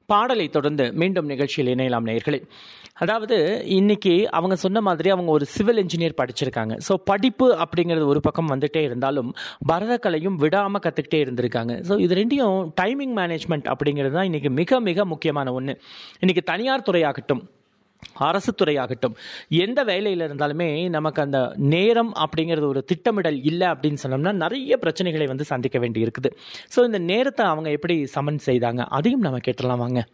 பாடலை தொடர்ந்து மீண்டும் நிகழ்ச்சியில் இணையலாம் நேயர்களே அதாவது இன்னைக்கு அவங்க சொன்ன மாதிரி அவங்க ஒரு சிவில் இன்ஜினியர் படிச்சிருக்காங்க ஸோ படிப்பு அப்படிங்கிறது ஒரு பக்கம் வந்துட்டே இருந்தாலும் பரதக்கலையும் விடாமல் கற்றுக்கிட்டே இருந்திருக்காங்க ஸோ இது ரெண்டையும் டைமிங் மேனேஜ்மெண்ட் அப்படிங்கிறது தான் இன்னைக்கு மிக மிக முக்கியமான ஒன்று இன்னைக்கு தனியார் துறையாகட்டும் அரசு துறையாகட்டும் எந்த வேலையில் இருந்தாலுமே நமக்கு அந்த நேரம் அப்படிங்கிறது ஒரு திட்டமிடல் இல்லை அப்படின்னு சொன்னோம்னா நிறைய பிரச்சனைகளை வந்து சந்திக்க வேண்டி இருக்குது ஸோ இந்த நேரத்தை அவங்க எப்படி சமன் செய்தாங்க அதையும் நம்ம கேட்டலாம் வாங்க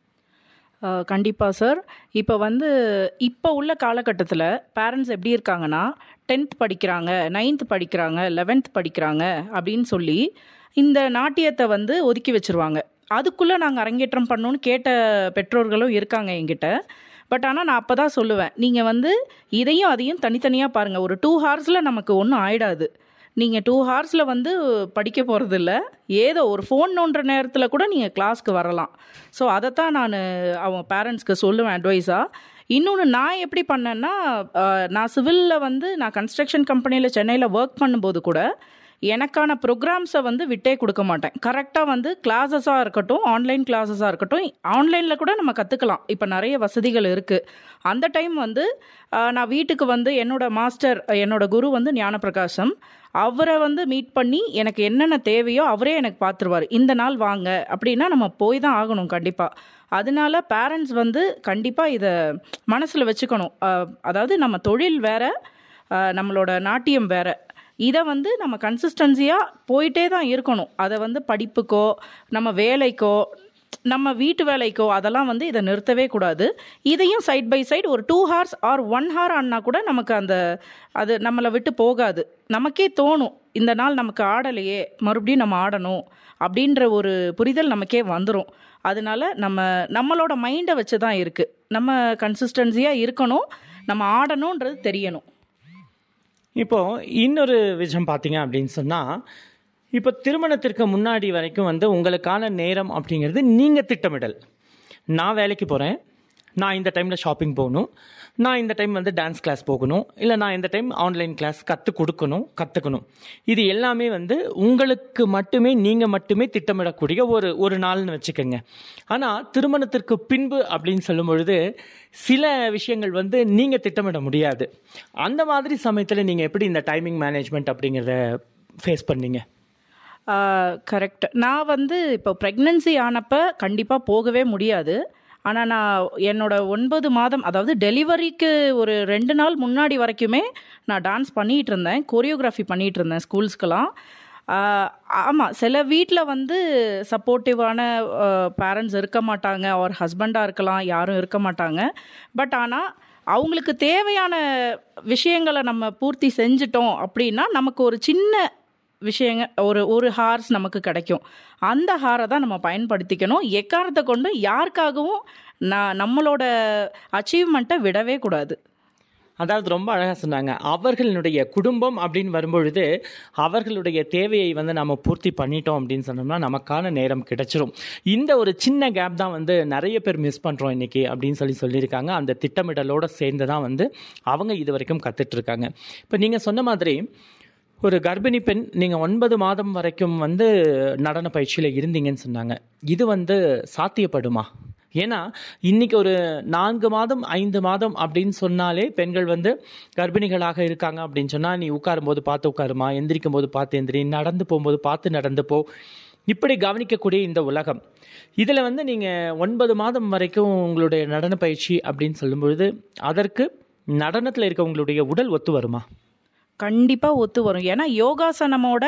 கண்டிப்பாக சார் இப்போ வந்து இப்போ உள்ள காலகட்டத்தில் பேரண்ட்ஸ் எப்படி இருக்காங்கன்னா டென்த் படிக்கிறாங்க நைன்த் படிக்கிறாங்க லெவன்த் படிக்கிறாங்க அப்படின்னு சொல்லி இந்த நாட்டியத்தை வந்து ஒதுக்கி வச்சிருவாங்க அதுக்குள்ளே நாங்கள் அரங்கேற்றம் பண்ணணும்னு கேட்ட பெற்றோர்களும் இருக்காங்க எங்கிட்ட பட் ஆனால் நான் அப்போ தான் சொல்லுவேன் நீங்கள் வந்து இதையும் அதையும் தனித்தனியாக பாருங்கள் ஒரு டூ ஹார்ஸில் நமக்கு ஒன்றும் ஆயிடாது நீங்கள் டூ ஹார்ஸில் வந்து படிக்க போகிறது இல்லை ஏதோ ஒரு ஃபோன் நோண்டுற நேரத்தில் கூட நீங்கள் கிளாஸ்க்கு வரலாம் ஸோ அதைத்தான் நான் அவங்க பேரண்ட்ஸ்க்கு சொல்லுவேன் அட்வைஸாக இன்னொன்று நான் எப்படி பண்ணேன்னா அஹ், நான் சிவிலில் வந்து நான் கன்ஸ்ட்ரக்ஷன் கம்பெனியில் சென்னையில் ஒர்க் பண்ணும்போது கூட எனக்கான ப்ரோக்ராம்ஸை வந்து விட்டே கொடுக்க மாட்டேன் கரெக்டாக வந்து கிளாஸஸாக இருக்கட்டும் ஆன்லைன் கிளாஸஸாக இருக்கட்டும் ஆன்லைனில் கூட நம்ம கற்றுக்கலாம் இப்போ நிறைய வசதிகள் இருக்குது அந்த டைம் வந்து ஆஹ், நான் வீட்டுக்கு வந்து என்னோட மாஸ்டர் என்னோட குரு வந்து ஞானப்பிரகாசம் அவரை வந்து மீட் பண்ணி எனக்கு என்னென்ன தேவையோ அவரே எனக்கு பார்த்துருவார் இந்த நாள் வாங்க அப்படின்னா நம்ம போய் தான் ஆகணும் கண்டிப்பாக அதனால பேரண்ட்ஸ் வந்து கண்டிப்பாக இதை மனசில் வச்சுக்கணும் ஆஹ், அதாவது நம்ம தொழில் வேற ஆஹ், நம்மளோட நாட்டியம் வேற இதை வந்து நம்ம கன்சிஸ்டன்சியாக போயிட்டே தான் இருக்கணும் அதை வந்து படிப்புக்கோ நம்ம வேலைக்கோ நம்ம வீட்டு வேலைக்கோ அதெல்லாம் வந்து இதை நிறுத்தவே கூடாது இதையும் சைட் பை சைடு ஒரு two hours or one hour ஆனா கூட நமக்கு அந்த அது நம்மளை விட்டு போகாது நமக்கே தோணும் இந்த நாள் நமக்கு ஆடலையே மறுபடியும் நம்ம ஆடணும் அப்படின்ற ஒரு புரிதல் நமக்கே வந்துடும் அதனால நம்ம நம்மளோட மைண்டை வச்சு தான் இருக்குது நம்ம கன்சிஸ்டன்சியாக இருக்கணும் நம்ம ஆடணுன்றது தெரியணும் இப்போ இன்னொரு விஷயம் பார்த்தீங்க அப்படின்னு சொன்னால் இப்போ திருமணத்திற்கு முன்னாடி வரைக்கும் வந்து உங்களுக்கான நேரம் அப்படிங்கிறது நீங்கள் திட்டமிடல் நான் வேலைக்கு போகிறேன் நான் இந்த டைமில் ஷாப்பிங் போகணும் நான் இந்த டைம் வந்து டான்ஸ் கிளாஸ் போகணும் இல்லை நான் இந்த டைம் ஆன்லைன் கிளாஸ் கற்றுக் கொடுக்கணும் கற்றுக்கணும் இது எல்லாமே வந்து உங்களுக்கு மட்டுமே நீங்கள் மட்டுமே திட்டமிடக்கூடிய ஒரு ஒரு நாள்னு வச்சுக்கோங்க ஆனால் திருமணத்திற்கு பின்பு அப்படின்னு சொல்லும் பொழுது சில விஷயங்கள் வந்து நீங்கள் திட்டமிட முடியாது அந்த மாதிரி சமயத்தில் நீங்கள் எப்படி இந்த டைமிங் மேனேஜ்மெண்ட் அப்படிங்கிறத ஃபேஸ் பண்ணீங்க கரெக்ட் நான் வந்து இப்போ ப்ரெக்னன்சி ஆனப்போ கண்டிப்பாக போகவே முடியாது ஆனால் நான் என்னோட ஒன்பது மாதம் அதாவது டெலிவரிக்கு ஒரு ரெண்டு நாள் முன்னாடி வரைக்குமே நான் டான்ஸ் பண்ணிகிட்டு இருந்தேன் கொரியோகிராஃபி பண்ணிகிட்டு இருந்தேன் ஸ்கூல்ஸ்க்கெலாம் ஆமாம் சில வீட்டில் வந்து சப்போர்ட்டிவான பேரண்ட்ஸ் இருக்க மாட்டாங்க ஒரு ஹஸ்பண்டாக இருக்கலாம் யாரும் இருக்க மாட்டாங்க பட் ஆனால் அவங்களுக்கு தேவையான விஷயங்களை நம்ம பூர்த்தி செஞ்சிட்டோம் அப்படின்னா நமக்கு ஒரு சின்ன விஷயங்க ஒரு ஒரு ஹார்ஸ் நமக்கு கிடைக்கும் அந்த ஹாரை தான் நம்ம பயன்படுத்திக்கணும் எக்காரணத்தை கொண்டு யாருக்காகவும் நான் நம்மளோட அச்சீவ்மெண்ட்டை விடவே கூடாது அதாவது ரொம்ப அழகாக சொன்னாங்க அவர்களுடைய குடும்பம் அப்படின்னு வரும்பொழுது அவர்களுடைய தேவையை வந்து நம்ம பூர்த்தி பண்ணிட்டோம் அப்படின்னு சொன்னோம்னா நமக்கான நேரம் கிடைச்சிரும் இந்த ஒரு சின்ன கேப் தான் வந்து நிறைய பேர் மிஸ் பண்ணுறோம் இன்னைக்கு அப்படின்னு சொல்லி சொல்லியிருக்காங்க அந்த திட்டமிடலோட சேர்ந்து தான் வந்து அவங்க இது வரைக்கும் கற்றுட்டு இருக்காங்க இப்போ நீங்கள் சொன்ன மாதிரி ஒரு கர்ப்பிணி பெண் நீங்கள் ஒன்பது மாதம் வரைக்கும் வந்து நடன பயிற்சியில் இருந்தீங்கன்னு சொன்னாங்க இது வந்து சாத்தியப்படுமா ஏன்னா இன்னைக்கு ஒரு நான்கு மாதம் ஐந்து மாதம் அப்படின்னு சொன்னாலே பெண்கள் வந்து கர்ப்பிணிகளாக இருக்காங்க அப்படின்னு சொன்னால் நீ உட்காரும்போது பார்த்து உட்காருமா எந்திரிக்கும் போது பார்த்து எந்திரி நடந்து போகும்போது பார்த்து நடந்து போ இப்படி கவனிக்கக்கூடிய இந்த உலகம் இதில் வந்து நீங்கள் ஒன்பது மாதம் வரைக்கும் உங்களுடைய நடன பயிற்சி அப்படின்னு சொல்லும்பொழுது அதற்கு நடனத்தில் இருக்கவங்களுடைய உடல் ஒத்து வருமா கண்டிப்பாக ஒத்து வரும் ஏன்னா யோகாசனமோட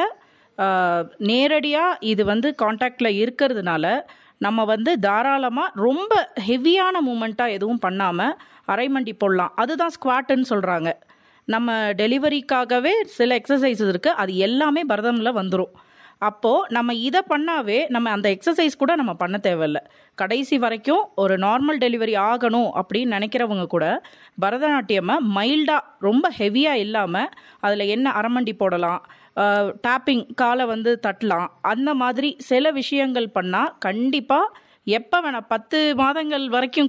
நேரடியாக இது வந்து காண்டாக்டில் இருக்கிறதுனால நம்ம வந்து தாராளமாக ரொம்ப ஹெவியான மூமெண்ட்டாக எதுவும் பண்ணாமல் அரைமண்டி போடலாம் அதுதான் ஸ்குவாட்டுன்னு சொல்கிறாங்க நம்ம டெலிவரிக்காகவே சில எக்ஸசைசஸ் இருக்குது அது எல்லாமே பரதமில் வந்துடும் அப்போது நம்ம இதை பண்ணாவே நம்ம அந்த எக்ஸசைஸ் கூட நம்ம பண்ண தேவையில்ல கடைசி வரைக்கும் ஒரு நார்மல் டெலிவரி ஆகணும் அப்படின்னு நினைக்கிறவங்க கூட பரதநாட்டியமை மைல்டாக ரொம்ப ஹெவியாக இல்லாமல் அதில் என்ன அரமண்டி போடலாம் டேப்பிங் காலை வந்து தட்டலாம் அந்த மாதிரி சில விஷயங்கள் பண்ணால் கண்டிப்பாக எப்போ வேணால் பத்து மாதங்கள் வரைக்கும்